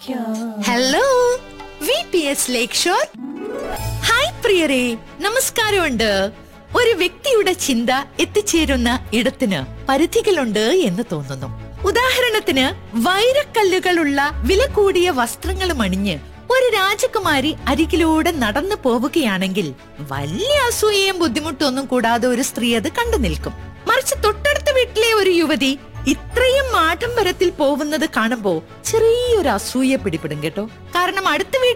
hello V P S lakeshore hi പ്രിയരെ നമസ്കാരമുണ്ട് ഒരു വ്യക്തിയുടെ ചിന്ത എത്തിച്ചേരുന്ന ഇടത്തിന് പരിധികളുണ്ട് എന്ന് തോന്നുന്നു ഉദാഹരണത്തിന് വൈരക്കല്ലുകളുള്ള വില കൂടിയ വസ്ത്രങ്ങളും അണിഞ്ഞ് ഒരു രാജകുമാരി അരികിലൂടെ നടന്നു പോവുകയാണെങ്കിൽ വലിയ അസൂയയും ബുദ്ധിമുട്ടൊന്നും കൂടാതെ ഒരു സ്ത്രീ അത് കണ്ടു നിൽക്കും മറിച്ച് തൊട്ടടുത്ത വീട്ടിലെ ഒരു യുവതി ഇത്രയും ആഡംബരത്തിൽ പോകുന്നത് കാണുമ്പോ ചെറിയൊരു അസൂയ പിടിപെടും കേട്ടോ കാരണം അടുത്ത വീട്ടിൽ